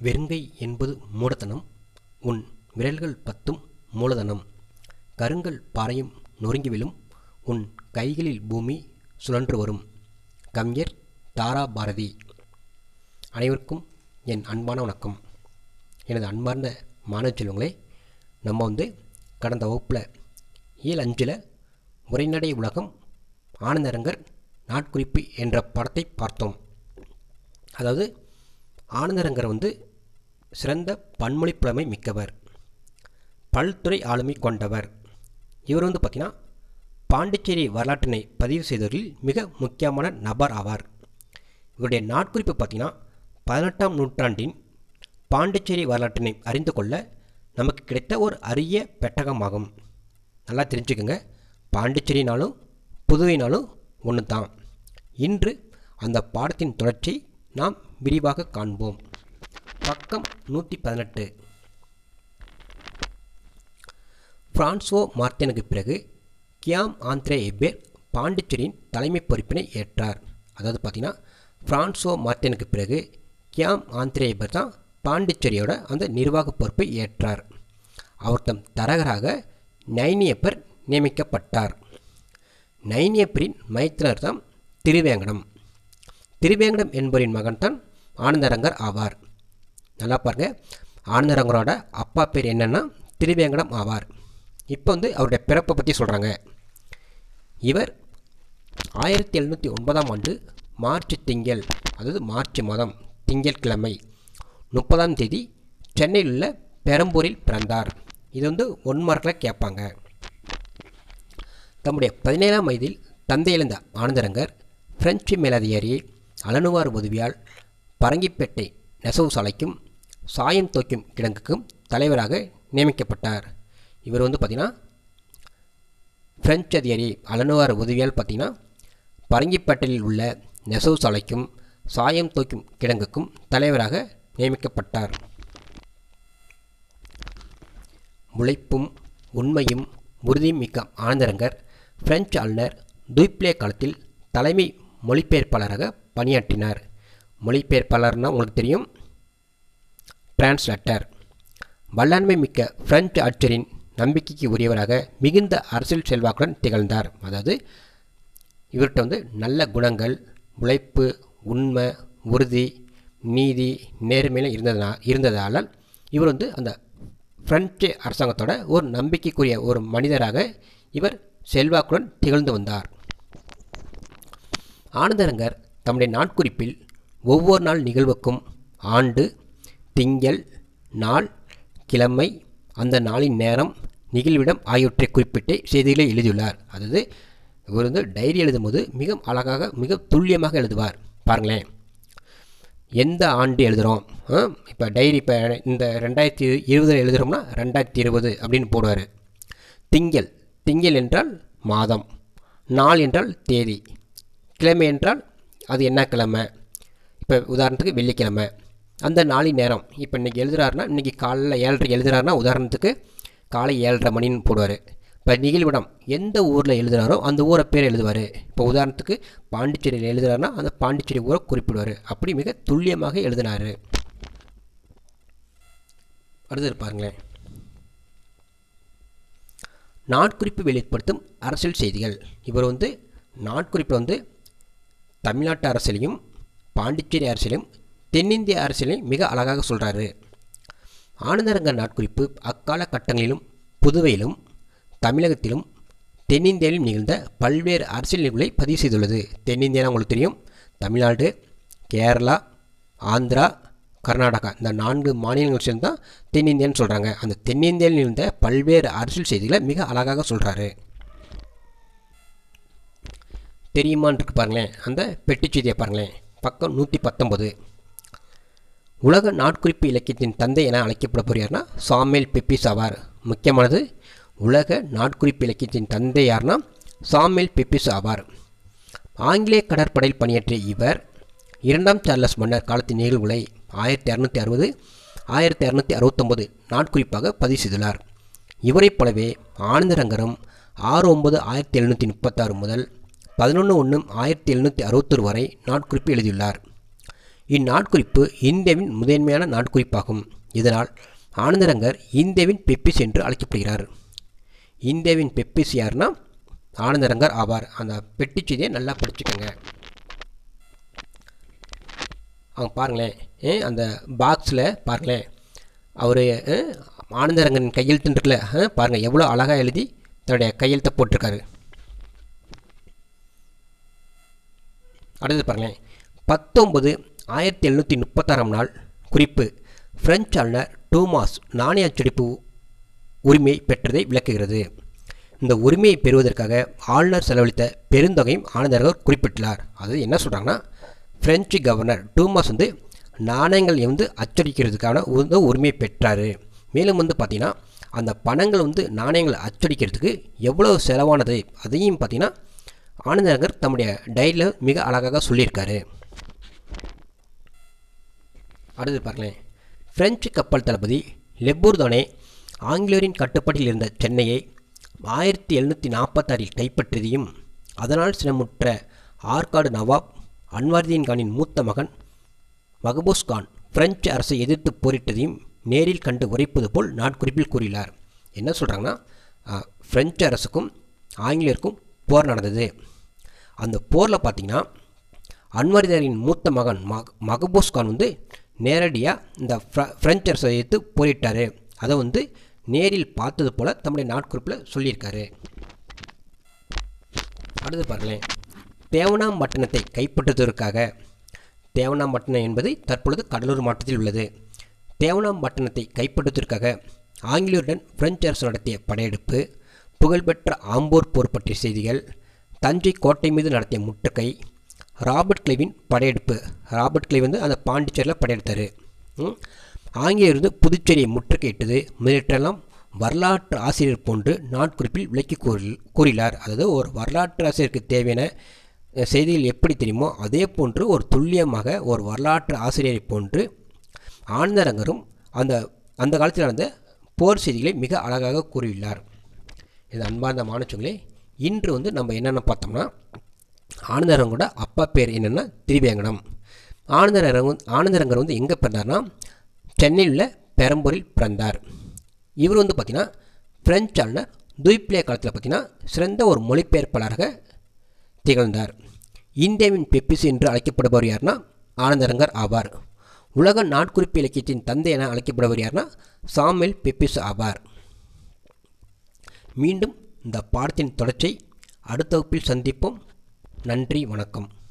வெறுங்கை என்பது மூடத்தனம் உன் விரல்கள் பத்தும் மூலதனம் கருங்கல் பாறையும் நொறுங்கி விழும் உன் கைகளில் பூமி சுழன்று வரும் கவிஞர் தாரா பாரதி அனைவருக்கும் என் அன்பான வணக்கம் எனது அன்பார்ந்த மாணவ செல்வங்களே நம்ம வந்து கடந்த வகுப்பில் இயல் அஞ்சில் உரைநடை உலகம் ஆனந்தரங்கர் நாட்குறிப்பு என்ற படத்தை பார்த்தோம் அதாவது ஆனந்தரங்கர் வந்து சிறந்த பன்மொழி புலமை மிக்கவர் பல்துறை ஆளுமை கொண்டவர் இவர் வந்து பார்த்திங்கன்னா பாண்டிச்சேரி வரலாற்றினை பதிவு செய்தவர்களில் மிக முக்கியமான நபர் ஆவார் இவருடைய நாட்குறிப்பு பார்த்திங்கன்னா பதினெட்டாம் நூற்றாண்டின் பாண்டிச்சேரி வரலாற்றினை அறிந்து கொள்ள நமக்கு கிடைத்த ஒரு அரிய பெட்டகமாகும் நல்லா தெரிஞ்சுக்கோங்க பாண்டிச்சேரினாலும் புதுவைனாலும் ஒன்று தான் இன்று அந்த பாடத்தின் தொடர்ச்சி நாம் விரிவாக காண்போம் பக்கம் நூற்றி பதினெட்டு பிரான்சோ மார்த்தனுக்கு பிறகு கியாம் ஆந்த்ரே எபேர் பாண்டிச்சேரியின் தலைமை பொறுப்பினை ஏற்றார் அதாவது பார்த்திங்கன்னா பிரான்சோ மார்த்தனுக்கு பிறகு கியாம் ஆந்த்ரே எபேர் தான் பாண்டிச்சேரியோட அந்த நிர்வாக பொறுப்பை ஏற்றார் அவர் தம் தரகராக நைனியப்பர் நியமிக்கப்பட்டார் நைனியப்பரின் மைத்தினர் தான் திருவேங்கடம் திருவேங்கடம் என்பவரின் மகன்தான் ஆனந்தரங்கர் ஆவார் நல்லா பாருங்க ஆனந்தரங்கரோட அப்பா பேர் என்னன்னா திருவேங்கடம் ஆவார் இப்போ வந்து அவருடைய பிறப்பை பற்றி சொல்கிறாங்க இவர் ஆயிரத்தி எழுநூற்றி ஒன்பதாம் ஆண்டு மார்ச் திங்கள் அதாவது மார்ச் மாதம் திங்கட்கிழமை முப்பதாம் தேதி சென்னையில் உள்ள பெரம்பூரில் பிறந்தார் இது வந்து ஒன் மார்க்கில் கேட்பாங்க தம்முடைய பதினேழாம் வயதில் தந்தையிழந்த ஆனந்தரங்கர் பிரெஞ்சு மேலதிகாரி அலனுவார் உதவியால் பரங்கிப்பேட்டை நெசவு சாலைக்கும் சாயம் தோக்கும் கிடங்குக்கும் தலைவராக நியமிக்கப்பட்டார் இவர் வந்து பார்த்திங்கன்னா பிரெஞ்சு அதிகாரி அலனுவார் உதவியால் பார்த்திங்கன்னா பரங்கிப்பேட்டையில் உள்ள நெசவு சாலைக்கும் சாயம் தோக்கும் கிடங்குக்கும் தலைவராக நியமிக்கப்பட்டார் உழைப்பும் உண்மையும் உறுதியும் மிக்க ஆனந்தரங்கர் பிரெஞ்சு ஆளுநர் துய்ப்ளே காலத்தில் தலைமை மொழிபெயர்ப்பாளராக பணியாற்றினார் மொழிபெயர்ப்பாளர்னால் உங்களுக்கு தெரியும் டிரான்ஸ்லேட்டர் வல்லாண்மை மிக்க பிரெஞ்சு ஆட்சியரின் நம்பிக்கைக்கு உரியவராக மிகுந்த அரசியல் செல்வாக்குடன் திகழ்ந்தார் அதாவது இவர்கிட்ட வந்து நல்ல குணங்கள் உழைப்பு உண்மை உறுதி நீதி நேர்மையில இருந்ததுனா இருந்ததால் இவர் வந்து அந்த பிரெஞ்சு அரசாங்கத்தோட ஒரு நம்பிக்கைக்குரிய ஒரு மனிதராக இவர் செல்வாக்குடன் திகழ்ந்து வந்தார் ஆனந்தரங்கர் தம்முடைய நாட்குறிப்பில் ஒவ்வொரு நாள் நிகழ்வுக்கும் ஆண்டு திங்கள் நாள் கிழமை அந்த நாளின் நேரம் நிகழ்விடம் ஆகியவற்றை குறிப்பிட்டு செய்திகளை எழுதியுள்ளார் அதாவது இவர் வந்து டைரி எழுதும்போது மிக அழகாக மிக துல்லியமாக எழுதுவார் பாருங்களேன் எந்த ஆண்டு எழுதுகிறோம் இப்போ டைரி இப்போ இந்த ரெண்டாயிரத்தி இருபதில் எழுதுகிறோம்னா ரெண்டாயிரத்தி இருபது அப்படின்னு போடுவார் திங்கள் திங்கள் என்றால் மாதம் நாள் என்றால் தேதி கிழமை என்றால் அது என்ன கிழமை இப்போ உதாரணத்துக்கு வெள்ளிக்கிழமை அந்த நாளின் நேரம் இப்போ இன்றைக்கி எழுதுறாருன்னா இன்றைக்கி காலையில் ஏழரைக்கு எழுதுறாருன்னா உதாரணத்துக்கு காலை ஏழரை மணின்னு போடுவார் இப்போ நிகழ்விடம் எந்த ஊரில் எழுதுனாரோ அந்த ஊரை பேர் எழுதுவார் இப்போ உதாரணத்துக்கு பாண்டிச்சேரியில் எழுதுறாருன்னா அந்த பாண்டிச்சேரி ஊரை குறிப்பிடுவார் அப்படி மிக துல்லியமாக எழுதினார் அடுத்தது பாருங்களேன் நாட்குறிப்பு வெளிப்படுத்தும் அரசியல் செய்திகள் இவர் வந்து நாட்குறிப்பில் வந்து தமிழ்நாட்டு அரசியலையும் பாண்டிச்சேரி அரசியலையும் தென்னிந்திய அரசியலையும் மிக அழகாக சொல்கிறாரு ஆனந்தரங்க நாட்குறிப்பு அக்கால கட்டங்களிலும் புதுவையிலும் தமிழகத்திலும் தென்னிந்தியாவிலும் நிகழ்ந்த பல்வேறு அரசியல் நிகழ்வுகளை பதிவு செய்துள்ளது தென்னிந்தியாவில் உங்களுக்கு தெரியும் தமிழ்நாடு கேரளா ஆந்திரா கர்நாடகா இந்த நான்கு மாநிலங்கள் சேர்ந்து தான் தென்னிந்தியான்னு சொல்கிறாங்க அந்த தென்னிந்தியாவில் நிகழ்ந்த பல்வேறு அரசியல் செய்திகளை மிக அழகாக சொல்கிறாரு தெரியுமான்னு இருக்கு பாருங்களேன் அந்த பெட்டிச் செய்தியை பாருங்களேன் பக்கம் நூற்றி பத்தொம்பது உலக நாட்குறிப்பு இலக்கியத்தின் தந்தை என அழைக்கப்படப்படுகிறார்னா சாமுவேல் பெப்பிஸ் ஆவார் முக்கியமானது உலக நாட்குறிப்பு இலக்கியத்தின் தந்தை யார்னா சாமுவேல் பெப்பிஸ் ஆவார் ஆங்கிலேய கடற்படையில் பணியாற்றிய இவர் இரண்டாம் சார்லஸ் மன்னர் காலத்தின் நிகழ்வுகளை ஆயிரத்தி இரநூத்தி அறுபது ஆயிரத்தி இரநூத்தி அறுபத்தொம்பது நாட்குறிப்பாக பதிவு செய்துள்ளார் இவரைப் போலவே ஆனந்தரங்கரும் ஆறு ஒன்பது ஆயிரத்தி எழுநூற்றி முப்பத்தாறு முதல் பதினொன்று ஒன்று ஆயிரத்தி எழுநூற்றி அறுபத்தொரு வரை நாட்குறிப்பு எழுதியுள்ளார் இந்நாட்குறிப்பு இந்தியாவின் முதன்மையான நாட்குறிப்பாகும் இதனால் ஆனந்தரங்கர் இந்தியாவின் பெப்பிஸ் என்று அழைக்கப்படுகிறார் இந்தியாவின் பெப்பிஸ் யாருன்னா ஆனந்தரங்கர் ஆவார் அந்த பெட்டி செய்தியை நல்லா படிச்சுக்கோங்க அவங்க பாருங்களேன் ஏ, அந்த பாக்ஸில் பாருங்களேன் அவர் ஆனந்தரங்கன் கையெழுத்துன்னு இருக்குல்ல ஆ, பாருங்கள் எவ்வளோ அழகாக எழுதி தன்னுடைய கையெழுத்தை போட்டிருக்காரு அடுத்தது பாருங்களேன் பத்தொம்பது ஆயிரத்தி எழுநூற்றி முப்பத்தாறாம் நாள் குறிப்பு பிரெஞ்சு ஆளுநர் டூமாஸ் நாணய அச்சடிப்பு உரிமை பெற்றதை விளக்குகிறது இந்த உரிமையை பெறுவதற்காக ஆளுநர் செலவழித்த பெருந்தொகையும் ஆனந்தர்கள் குறிப்பிட்டுள்ளார் அது என்ன சொல்கிறாங்கன்னா பிரெஞ்சு கவர்னர் டூமாஸ் வந்து நாணயங்கள் வந்து அச்சடிக்கிறதுக்கான வந்து உரிமையை பெற்றார் மேலும் வந்து பார்த்திங்கன்னா அந்த பணங்கள் வந்து நாணயங்களை அச்சடிக்கிறதுக்கு எவ்வளோ செலவானது அதையும் பார்த்திங்கன்னா ஆனந்தநகர் தம்முடைய டைரியில் மிக அழகாக சொல்லியிருக்காரு அடுத்து பாருங்களேன் பிரெஞ்சு கப்பல் தளபதி லெப்பூர்தானே ஆங்கிலேயரின் கட்டுப்பாட்டில் இருந்த சென்னையை ஆயிரத்தி எழுநூற்றி நாற்பத்தாறில் கைப்பற்றியதையும் அதனால் சினமுற்ற ஆற்காடு நவாப் அன்வார்தீன் கானின் மூத்த மகன் மகபூஸ் கான் பிரெஞ்சு அரசை எதிர்த்து போரிட்டதையும் நேரில் கண்டு உரைப்பது போல் நாட்குறிப்பில் கூறினார் என்ன சொல்கிறாங்கன்னா அஹ், பிரெஞ்சு அரசுக்கும் ஆங்கிலேயருக்கும் போர் நடந்தது அந்த போரில் பார்த்தீங்கன்னா அன்வரிதரின் மூத்த மகன் மக மகபூஸ் கான் வந்து நேரடியாக இந்த ஃப்ர- பிரெஞ்சு அரசை எதிர்த்து போரிட்டார் அதை வந்து நேரில் பார்த்தது போல் தம்முடைய நாட்குறிப்பில் சொல்லியிருக்காரு அடுத்து பாருங்களேன் தேவனாம்பட்டினத்தை கைப்பற்றுவதற்காக தேவனாம்பட்டினம் என்பது தற்பொழுது கடலூர் மாவட்டத்தில் உள்ளது தேவனாம்பட்டினத்தை கைப்பற்றுவதற்காக ஆங்கிலேயருடன் பிரெஞ்சு அரசு நடத்திய படையெடுப்பு புகழ்பெற்ற ஆம்பூர் போர் பற்றிய செய்திகள் தஞ்சை கோட்டை மீது நடத்திய முற்றுகை ராபர்ட் கிளைவின் படையெடுப்பு ராபர்ட் கிளைவ் வந்து அந்த பாண்டிச்சேரியில் படையெடுத்தார் ம். ஆங்கிலேயர் வந்து புதுச்சேரியை முற்றுகையிட்டது முதலிட்டெல்லாம் வரலாற்று ஆசிரியர் போன்று நாட்குறிப்பில் விளக்கி கூறி கூறினார் அதாவது ஒரு வரலாற்று ஆசிரியருக்கு தேவையான அஹ், செய்திகள் எப்படி தெரியுமோ அதே போன்று ஒரு துல்லியமாக ஒரு வரலாற்று ஆசிரியரை போன்று ஆனந்தரங்கரும் அந்த அந்த காலத்தில் நடந்த போர் செய்திகளை மிக அழகாக கூறியுள்ளார் இது அன்பார்ந்த மாணவர்களே இன்று வந்து நம்ம என்னென்ன பார்த்தோம்னா ஆனந்தரங்கோட அப்பா பேர் என்னென்னா திரிவேங்கடம் ஆனந்தரங்க ஆனந்தரங்கர் வந்து எங்கே பிறந்தார்னா சென்னையில் உள்ள பெரம்பூரில் பிறந்தார் இவர் வந்து பார்த்திங்கன்னா பிரெஞ்சு ஆளுநர் துய்ப்ளே காலத்தில் பார்த்திங்கன்னா சிறந்த ஒரு மொழிபெயர்ப்பாளராக திகழ்ந்தார் இந்தியாவின் பெப்பிஸ் என்று அழைக்கப்படுபவர் யார்னா ஆனந்தரங்கர் ஆவார் உலக நாட்குறிப்பு இலக்கியத்தின் தந்தை என அழைக்கப்படுபவர் யார்னா சாமுவேல் பெப்பிஸ் ஆவார் மீண்டும் இந்த பாடத்தின் தொடர்ச்சியை அடுத்த வகுப்பில் சந்திப்போம் நன்றி வணக்கம்